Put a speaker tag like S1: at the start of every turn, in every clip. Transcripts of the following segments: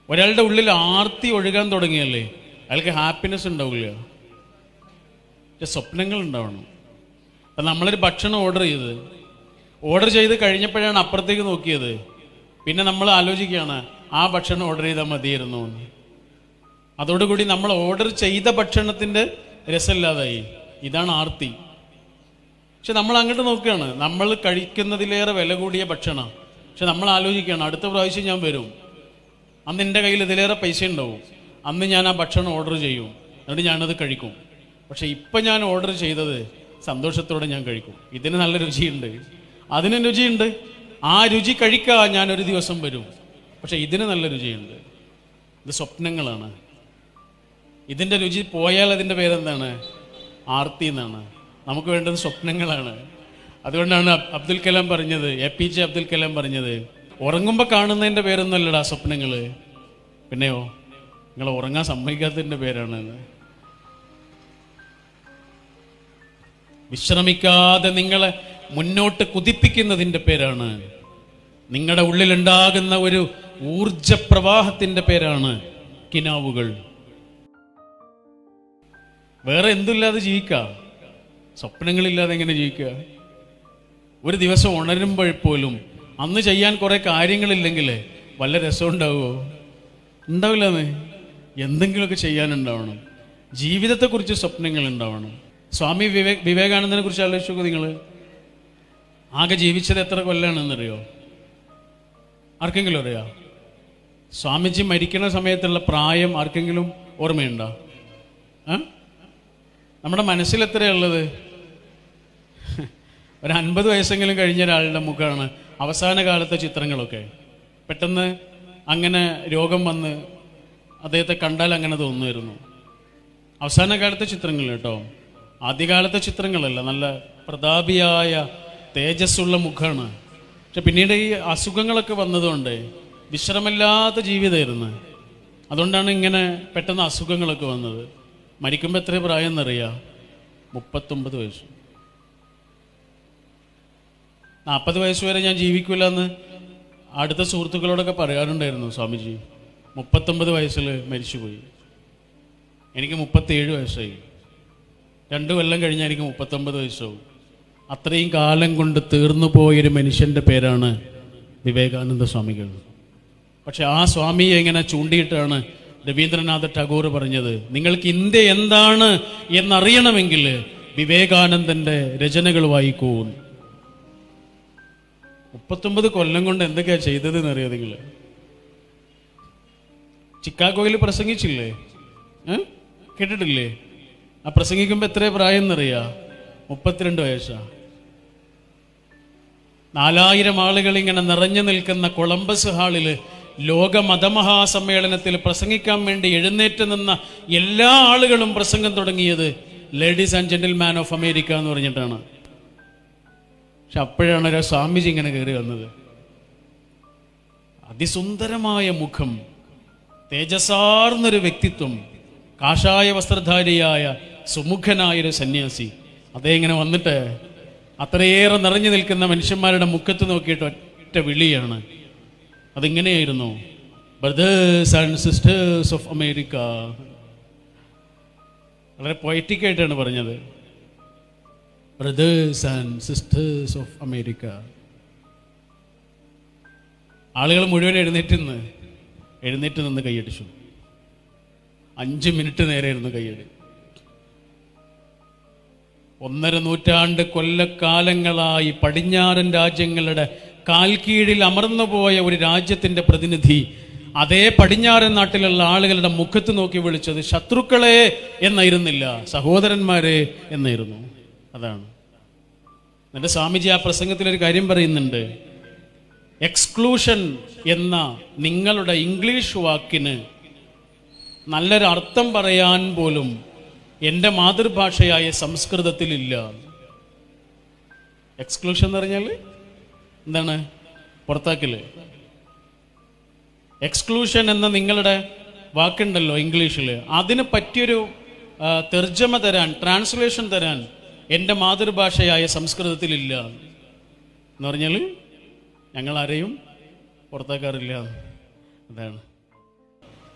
S1: ഒരാളുടെ ഉള്ളിൽ ആർത്തി ഒഴുകാൻ തുടങ്ങിയല്ലേ അയാൾക്ക് ഹാപ്പിനെസ് ഉണ്ടാവില്ല പക്ഷെ സ്വപ്നങ്ങൾ ഉണ്ടാവണം അപ്പം നമ്മളൊരു ഭക്ഷണം ഓർഡർ ചെയ്ത് ഓർഡർ ചെയ്ത് കഴിഞ്ഞപ്പോഴാണ് അപ്പുറത്തേക്ക് നോക്കിയത് പിന്നെ നമ്മൾ ആലോചിക്കുകയാണ് ആ ഭക്ഷണം ഓർഡർ ചെയ്താൽ മതിയായിരുന്നു എന്ന് അതോടുകൂടി നമ്മൾ ഓർഡർ ചെയ്ത ഭക്ഷണത്തിൻ്റെ രസമില്ലാതായി ഇതാണ് ആർത്തി പക്ഷെ നമ്മൾ അങ്ങോട്ട് നോക്കുകയാണ് നമ്മൾ കഴിക്കുന്നതിലേറെ വില കൂടിയ ഭക്ഷണം പക്ഷെ നമ്മൾ ആലോചിക്കുകയാണ് അടുത്ത പ്രാവശ്യം ഞാൻ വരും അന്ന് എൻ്റെ കയ്യിൽ ഇതിലേറെ പൈസ ഉണ്ടാവും അന്ന് ഞാൻ ആ ഭക്ഷണം ഓർഡർ ചെയ്യും എന്നിട്ട് ഞാനത് കഴിക്കും പക്ഷെ ഇപ്പം ഞാൻ ഓർഡർ ചെയ്തത് സന്തോഷത്തോടെ ഞാൻ കഴിക്കും ഇതിന് നല്ല രുചിയുണ്ട് അതിന് രുചിയുണ്ട് ആ രുചി കഴിക്കാൻ ഞാൻ ഒരു ദിവസം വരും പക്ഷെ ഇതിന് നല്ല രുചിയുണ്ട് ഇത് സ്വപ്നങ്ങളാണ് ഇതിൻ്റെ രുചി പോയാൽ അതിൻ്റെ പേരെന്താണ് ആർത്തി എന്നാണ് നമുക്ക് വേണ്ടത് സ്വപ്നങ്ങളാണ് അതുകൊണ്ടാണ് അബ്- അബ്ദുൽ കലാം പറഞ്ഞത് A P J Abdul Kalam പറഞ്ഞത് ഉറങ്ങുമ്പോൾ കാണുന്നതിൻ്റെ പേരൊന്നുമല്ലടാ സ്വപ്നങ്ങൾ പിന്നെയോ നിങ്ങൾ ഉറങ്ങാൻ സമ്മതിക്കാത്തതിൻ്റെ പേരാണ് ഇത്. വിശ്രമിക്കാതെ നിങ്ങളെ മുന്നോട്ട് കുതിപ്പിക്കുന്നതിൻ്റെ പേരാണ് നിങ്ങളുടെ ഉള്ളിലുണ്ടാകുന്ന ഒരു ഊർജപ്രവാഹത്തിൻ്റെ പേരാണ് കിനാവുകൾ വേറെ എന്തില്ലാതെ ജീവിക്കാം സ്വപ്നങ്ങളില്ലാതെ എങ്ങനെ ജീവിക്കുക ഒരു ദിവസം ഉണരുമ്പോൾ പോലും അന്ന് ചെയ്യാൻ കുറെ കാര്യങ്ങളില്ലെങ്കിൽ വല്ല രസം ഉണ്ടാവുമോ ഉണ്ടാവില്ലെന്ന് എന്തെങ്കിലുമൊക്കെ ചെയ്യാനുണ്ടാവണം ജീവിതത്തെക്കുറിച്ച് സ്വപ്നങ്ങൾ ഉണ്ടാവണം സ്വാമി വിവേക് വിവേകാനന്ദനെ കുറിച്ച് ആലോചിച്ചു നോക്കൂ നിങ്ങൾ ആകെ ജീവിച്ചത് എത്ര കൊല്ലാണെന്നറിയോ ആർക്കെങ്കിലും അറിയോ സ്വാമിജി മരിക്കുന്ന സമയത്തുള്ള പ്രായം ആർക്കെങ്കിലും ഓർമ്മയുണ്ടോ ആ നമ്മുടെ മനസ്സിൽ എത്രയുള്ളത് ഒരു അൻപത് വയസ്സെങ്കിലും കഴിഞ്ഞ ഒരാളുടെ മുഖമാണ് അവസാന കാലത്തെ ചിത്രങ്ങളൊക്കെ പെട്ടെന്ന് അങ്ങനെ രോഗം വന്ന് അദ്ദേഹത്തെ കണ്ടാൽ അങ്ങനെ തോന്നുമായിരുന്നു അവസാന കാലത്തെ ചിത്രങ്ങൾ കേട്ടോ ആദ്യകാലത്തെ ചിത്രങ്ങളല്ല നല്ല പ്രതാപിയായ തേജസ്സുള്ള മുഖമാണ് പക്ഷെ പിന്നീട് ഈ അസുഖങ്ങളൊക്കെ വന്നതുകൊണ്ട് വിശ്രമമില്ലാത്ത ജീവിതമായിരുന്നു അതുകൊണ്ടാണ് ഇങ്ങനെ പെട്ടെന്ന് അസുഖങ്ങളൊക്കെ വന്നത് മരിക്കുമ്പോൾ എത്ര പ്രായം എന്നറിയാം മുപ്പത്തൊമ്പത് വയസ്സ് നാൽപ്പത് വയസ്സ് വരെ ഞാൻ ജീവിക്കില്ല എന്ന് അടുത്ത സുഹൃത്തുക്കളോടൊക്കെ പറയാറുണ്ടായിരുന്നു സ്വാമിജി മുപ്പത്തൊമ്പത് വയസ്സിൽ മരിച്ചുപോയി എനിക്ക് മുപ്പത്തിയേഴ് വയസ്സായി രണ്ടു കൊല്ലം കഴിഞ്ഞാൽ എനിക്ക് മുപ്പത്തൊമ്പത് വയസ്സാവും അത്രയും കാലം കൊണ്ട് തീർന്നു പോയൊരു മനുഷ്യൻ്റെ പേരാണ് വിവേകാനന്ദ സ്വാമികൾ പക്ഷെ ആ സ്വാമിയെ ഇങ്ങനെ ചൂണ്ടിയിട്ടാണ് രവീന്ദ്രനാഥ ടാഗോർ പറഞ്ഞത് നിങ്ങൾക്ക് ഇന്ത്യ എന്താണ് എന്നറിയണമെങ്കിൽ വിവേകാനന്ദന്റെ രചനകൾ വായിക്കൂ മുപ്പത്തൊമ്പത് കൊല്ലം കൊണ്ട് എന്തൊക്കെയാ ചെയ്തത് എന്നറിയോ നിങ്ങൾ ചിക്കാഗോയിൽ പ്രസംഗിച്ചില്ലേ ഏ? കേട്ടിട്ടില്ലേ ആ പ്രസംഗിക്കുമ്പോൾ എത്ര പ്രായം എന്നറിയാ മുപ്പത്തിരണ്ട് വയസ്സാ നാലായിരം ആളുകൾ ഇങ്ങനെ നിറഞ്ഞു നിൽക്കുന്ന കൊളംബസ് ഹാളില് ലോക മതമഹാസമ്മേളനത്തിൽ പ്രസംഗിക്കാൻ വേണ്ടി എഴുന്നേറ്റ് നിന്ന എല്ലാ ആളുകളും പ്രസംഗം തുടങ്ങിയത് ladies and gentleman of America എന്ന് പറഞ്ഞിട്ടാണ് പക്ഷെ അപ്പോഴാണ് ഒരു സ്വാമിജി ഇങ്ങനെ കയറി വന്നത് അതിസുന്ദരമായ മുഖം തേജസാർന്നൊരു വ്യക്തിത്വം കാഷായ വസ്ത്രധാരിയായ സുമുഖനായൊരു സന്യാസി അതേ ഇങ്ങനെ വന്നിട്ട് അത്രയേറെ നിറഞ്ഞു നിൽക്കുന്ന മനുഷ്യന്മാരുടെ മുഖത്ത് നോക്കിയിട്ട് ഒറ്റ വിളിയാണ് അതിങ്ങനെയായിരുന്നു brothers and sisters of America വളരെ poetic ആയിട്ടാണ് പറഞ്ഞത് brothers and sisters of America ആളുകൾ മുഴുവൻ എഴുന്നേറ്റ് നിന്ന് എഴുന്നേറ്റ് നിന്ന് കൈയടിച്ചു അഞ്ച് മിനിറ്റ് നേരെ ഇരുന്ന് കൈയടി ഒന്നര നൂറ്റാണ്ട് കൊല്ലക്കാലങ്ങളായി പടിഞ്ഞാറൻ രാജ്യങ്ങളുടെ കാൽക്കീഴിൽ അമർന്നുപോയ ഒരു രാജ്യത്തിന്റെ പ്രതിനിധി അതേ പടിഞ്ഞാറൻ നാട്ടിലുള്ള ആളുകളുടെ മുഖത്ത് നോക്കി വിളിച്ചത് ശത്രുക്കളെ എന്നായിരുന്നില്ല സഹോദരന്മാരെ എന്നായിരുന്നു അതാണ് എന്നിട്ട് സ്വാമിജി ആ പ്രസംഗത്തിൽ ഒരു കാര്യം പറയുന്നുണ്ട് എക്സ്ക്ലൂഷൻ എന്ന നിങ്ങളുടെ ഇംഗ്ലീഷ് വാക്കിന് നല്ലൊരു അർത്ഥം പറയാൻ പോലും എൻ്റെ മാതൃഭാഷയായ സംസ്കൃതത്തിലില്ല എക്സ്ക്ലൂഷൻ എന്ന് പറഞ്ഞാൽ എന്താണ് പുറത്താക്കല് എക്സ്ക്ലൂഷൻ എന്ന നിങ്ങളുടെ വാക്കുണ്ടല്ലോ ഇംഗ്ലീഷിൽ അതിന് പറ്റിയൊരു ആ, തർജ്ജമ തരാൻ ട്രാൻസ്ലേഷൻ തരാൻ എൻ്റെ മാതൃഭാഷയായ സംസ്കൃതത്തിലില്ല എന്ന് പറഞ്ഞാൽ ഞങ്ങൾ ആരെയും പുറത്താക്കാറില്ല അതാണ്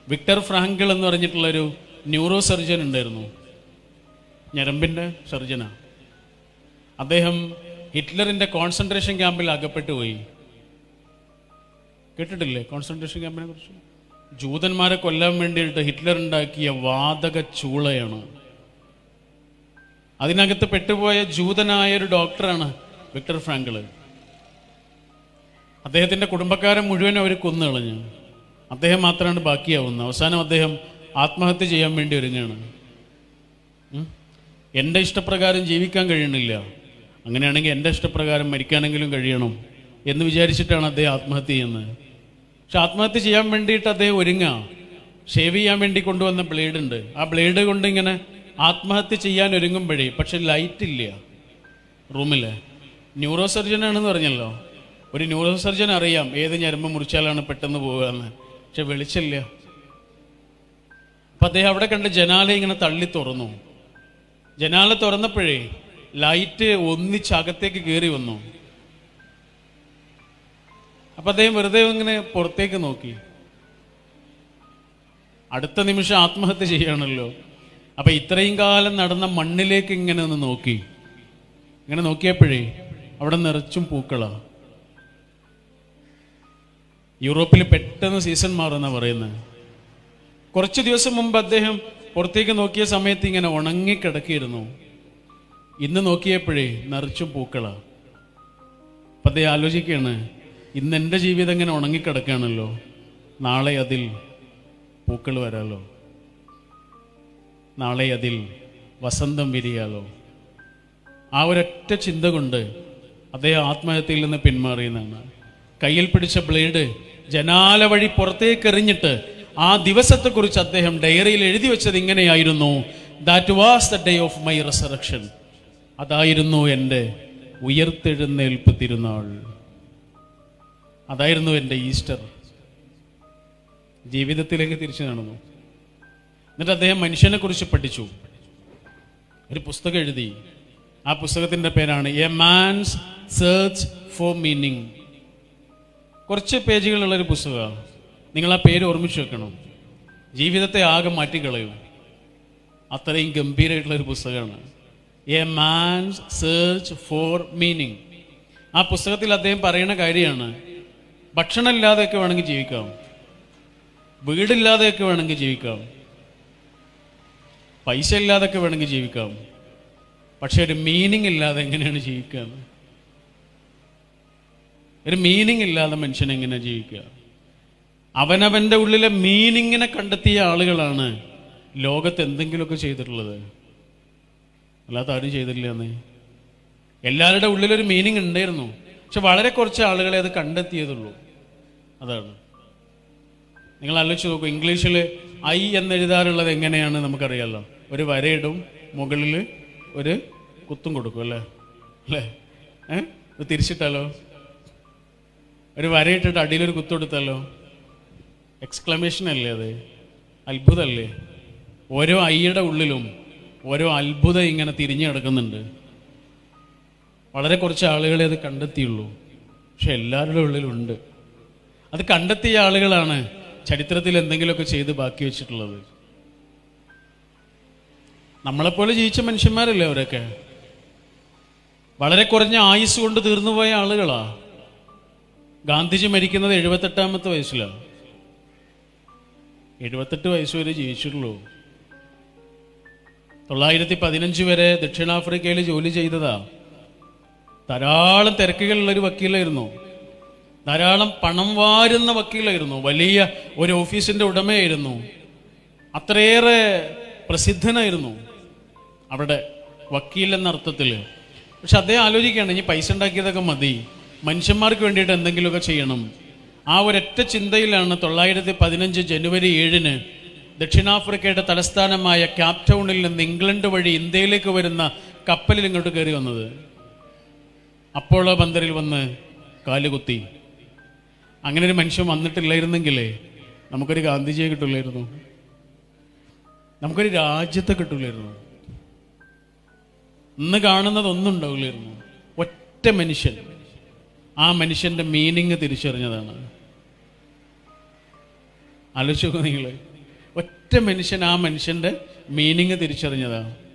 S1: വിക്ടർ ഫ്രാങ്കിൾ എന്ന് പറഞ്ഞിട്ടുള്ളൊരു ന്യൂറോ സർജൻ ഉണ്ടായിരുന്നു ഞരമ്പിൻ്റെ സർജനാണ് അദ്ദേഹം ഹിറ്റ്ലറിൻ്റെ കോൺസെൻട്രേഷൻ ക്യാമ്പിൽ അകപ്പെട്ടു പോയി കേട്ടിട്ടില്ലേ കോൺസെൻട്രേഷൻ ക്യാമ്പിനെ കുറിച്ച് ജൂതന്മാരെ കൊല്ലാൻ വേണ്ടിയിട്ട് ഹിറ്റ്ലർ ഉണ്ടാക്കിയ വാതക ചൂളയാണ് അതിനകത്ത് പെട്ടുപോയ ജൂതനായ ഒരു ഡോക്ടറാണ് വിക്ടർ ഫ്രാങ്കിള് അദ്ദേഹത്തിൻ്റെ കുടുംബക്കാരെ മുഴുവൻ അവർ കൊന്നു കളഞ്ഞു അദ്ദേഹം മാത്രമാണ് ബാക്കിയാവുന്നത് അവസാനം അദ്ദേഹം ആത്മഹത്യ ചെയ്യാൻ വേണ്ടി ഒരുങ്ങാണ് ഉം? എൻ്റെ ഇഷ്ടപ്രകാരം ജീവിക്കാൻ കഴിയണില്ല അങ്ങനെയാണെങ്കിൽ എൻ്റെ ഇഷ്ടപ്രകാരം മരിക്കാനെങ്കിലും കഴിയണം എന്ന് വിചാരിച്ചിട്ടാണ് അദ്ദേഹം ആത്മഹത്യ ചെയ്യുന്നത് പക്ഷെ ആത്മഹത്യ ചെയ്യാൻ വേണ്ടിയിട്ട് അദ്ദേഹം ഒരുങ്ങാ ഷേവ് ചെയ്യാൻ വേണ്ടി കൊണ്ടുവന്ന ബ്ലേഡ് ഉണ്ട് ആ ബ്ലേഡ് കൊണ്ട് ഇങ്ങനെ ആത്മഹത്യ ചെയ്യാൻ ഒരുങ്ങുമ്പോഴേ പക്ഷെ ലൈറ്റ് ഇല്ല റൂമിൽ ന്യൂറോ സർജനാണെന്ന് പറഞ്ഞല്ലോ ഒരു ന്യൂറോ സർജൻ അറിയാം ഏത് ഞരമ്പ് മുറിച്ചാലാണ് പെട്ടെന്ന് പോകുക എന്ന് പക്ഷെ വെളിച്ചില്ല അപ്പൊ അദ്ദേഹം അവിടെ കണ്ട് ജനാല ഇങ്ങനെ തള്ളി തുറന്നു ജനാല തുറന്നപ്പോഴേ ലൈറ്റ് ഒന്നിച്ച് അകത്തേക്ക് കയറി വന്നു അപ്പൊ അദ്ദേഹം വെറുതെ ഇങ്ങനെ പുറത്തേക്ക് നോക്കി അടുത്ത നിമിഷം ആത്മഹത്യ ചെയ്യണല്ലോ അപ്പൊ ഇത്രയും കാലം നടന്ന മണ്ണിലേക്ക് ഇങ്ങനെ ഒന്ന് നോക്കി ഇങ്ങനെ നോക്കിയപ്പോഴേ അവിടെ നിറച്ചും പൂക്കളാ യൂറോപ്പിൽ പെട്ടെന്ന് സീസൺ മാറുന്ന പറയുന്നത് കുറച്ച് ദിവസം മുമ്പ് അദ്ദേഹം പുറത്തേക്ക് നോക്കിയ സമയത്ത് ഇങ്ങനെ ഉണങ്ങിക്കിടക്കിയിരുന്നു ഇന്ന് നോക്കിയപ്പോഴേ നിറച്ചും പൂക്കളാ അപ്പം അദ്ദേഹം ആലോചിക്കുകയാണ് ഇന്ന് എൻ്റെ ജീവിതം ഇങ്ങനെ ഉണങ്ങിക്കിടക്കുകയാണല്ലോ നാളെ അതിൽ പൂക്കൾ വരാലോ നാളെ അതിൽ വസന്തം വിരിയാലോ ആ ഒരൊറ്റ ചിന്ത കൊണ്ട് അദ്ദേഹം ആത്മഹത്യയിൽ നിന്ന് പിന്മാറിയെന്നാണ് കയ്യിൽ പിടിച്ച ബ്ലേഡ് ജനാല വഴി പുറത്തേക്ക് എറിഞ്ഞിട്ട് ആ ദിവസത്തെക്കുറിച്ച് അദ്ദേഹം ഡയറിയിൽ എഴുതി വെച്ചത് ഇങ്ങനെയായിരുന്നു that was the day of my resurrection അതായിരുന്നു എൻ്റെ ഉയർത്തെഴുന്നേൽപ്പ് തിരുനാൾ അതായിരുന്നു എൻ്റെ ഈസ്റ്റർ ജീവിതത്തിലേക്ക് തിരിച്ചു നടന്നു എന്നിട്ട് അദ്ദേഹം മനുഷ്യനെ കുറിച്ച് പഠിച്ചു ഒരു പുസ്തകം എഴുതി ആ പുസ്തകത്തിന്റെ പേരാണ് a man's search for meaning കുറച്ച് പേജുകളുള്ള ഒരു പുസ്തകമാണ് നിങ്ങൾ ആ പേര് ഓർമ്മിച്ച് വെക്കണം ജീവിതത്തെ ആകെ മാറ്റിക്കളയും അത്രയും ഗംഭീരമായിട്ടുള്ള ഒരു പുസ്തകമാണ് a man's search for meaning ആ പുസ്തകത്തിൽ അദ്ദേഹം പറയുന്ന കാര്യമാണ് ഭക്ഷണം ഇല്ലാതെയൊക്കെ വേണമെങ്കിൽ ജീവിക്കാം വീടില്ലാതെയൊക്കെ വേണമെങ്കിൽ ജീവിക്കാം പൈസ ഇല്ലാതൊക്കെ വേണമെങ്കിൽ ജീവിക്കാം പക്ഷെ ഒരു മീനിങ് ഇല്ലാതെ എങ്ങനെയാണ് ജീവിക്കുക ഒരു മീനിങ് ഇല്ലാതെ മനുഷ്യൻ എങ്ങനെ ജീവിക്കുക അവനവന്റെ ഉള്ളിലെ മീനിങ്ങിനെ കണ്ടെത്തിയ ആളുകളാണ് ലോകത്ത് എന്തെങ്കിലുമൊക്കെ ചെയ്തിട്ടുള്ളത് അല്ലാത്ത ആരും ചെയ്തില്ല എന്നേ എല്ലാവരുടെ ഉള്ളിലൊരു മീനിങ് ഉണ്ടായിരുന്നു പക്ഷെ വളരെ കുറച്ച് ആളുകളെ അത് കണ്ടെത്തിയതുള്ളൂ അതാണ് നിങ്ങൾ ആലോചിച്ച് നോക്കൂ ഇംഗ്ലീഷിൽ ഐ എന്നെഴുതാറുള്ളത് എങ്ങനെയാണ് നമുക്കറിയാമല്ലോ ഒരു വരയിടും മുകളിൽ ഒരു കുത്തും കൊടുക്കും അല്ലേ അല്ലേ ഏ ഇത് തിരിച്ചിട്ടാലോ ഒരു വരയിട്ടിട്ട് അടിയിലൊരു കുത്തു കൊടുത്താലോ എക്സ്ക്ലമേഷൻ അല്ലേ അത് അത്ഭുതമല്ലേ ഓരോ ഐയുടെ ഉള്ളിലും ഓരോ അത്ഭുതം ഇങ്ങനെ തിരിഞ്ഞു കിടക്കുന്നുണ്ട് വളരെ കുറച്ച് ആളുകളെ അത് കണ്ടെത്തിയുള്ളൂ പക്ഷെ എല്ലാവരുടെ ഉള്ളിലുണ്ട് അത് കണ്ടെത്തിയ ആളുകളാണ് ചരിത്രത്തിൽ എന്തെങ്കിലുമൊക്കെ ചെയ്ത് ബാക്കി വെച്ചിട്ടുള്ളത് നമ്മളെപ്പോലെ ജീവിച്ച മനുഷ്യന്മാരല്ലേ അവരൊക്കെ വളരെ കുറഞ്ഞ ആയുസ് കൊണ്ട് തീർന്നുപോയ ആളുകളാ ഗാന്ധിജി മരിക്കുന്നത് എഴുപത്തെട്ടാമത്തെ വയസ്സിലാണ് എഴുപത്തെട്ട് വയസ്സ് വരെ ജീവിച്ചിട്ടുള്ളൂ തൊള്ളായിരത്തി പതിനഞ്ച് വരെ ദക്ഷിണാഫ്രിക്കയിൽ ജോലി ചെയ്തതാ ധാരാളം തിരക്കുകളുള്ള ഒരു വക്കീലായിരുന്നു ധാരാളം പണം വാരുന്ന വക്കീലായിരുന്നു വലിയ ഒരു ഓഫീസിന്റെ ഉടമയായിരുന്നു അത്രയേറെ പ്രസിദ്ധനായിരുന്നു അവിടെ വക്കീൽ എന്ന അർത്ഥത്തിൽ പക്ഷെ അദ്ദേഹം ആലോചിക്കുകയാണ് ഇനി പൈസ ഉണ്ടാക്കിയതൊക്കെ മതി മനുഷ്യന്മാർക്ക് വേണ്ടിയിട്ട് എന്തെങ്കിലുമൊക്കെ ചെയ്യണം ആ ഒരൊറ്റ ചിന്തയിലാണ് തൊള്ളായിരത്തി പതിനഞ്ച് ജനുവരി ഏഴിന് ദക്ഷിണാഫ്രിക്കയുടെ തലസ്ഥാനമായ ക്യാപ് ടൗണിൽ നിന്ന് ഇംഗ്ലണ്ട് വഴി ഇന്ത്യയിലേക്ക് വരുന്ന കപ്പലിൽ ഇങ്ങോട്ട് കയറി വന്നത് അപ്പോളോ ബന്ദറിൽ വന്ന് കാലുകുത്തി അങ്ങനെ ഒരു മനുഷ്യൻ വന്നിട്ടില്ലായിരുന്നെങ്കിലേ നമുക്കൊരു ഗാന്ധിജിയെ കിട്ടില്ലായിരുന്നു നമുക്കൊരു രാജ്യത്തെ കിട്ടില്ലായിരുന്നു ഇന്ന് കാണുന്നത് ഒന്നും ഉണ്ടാവില്ലായിരുന്നു ഒറ്റ മനുഷ്യൻ ആ മനുഷ്യന്റെ മീനിങ് തിരിച്ചറിഞ്ഞതാണ് ആലോചിച്ച് നോക്കൂ നിങ്ങൾ ഒറ്റ മനുഷ്യൻ ആ മനുഷ്യൻ്റെ മീനിങ് തിരിച്ചറിഞ്ഞതാണ്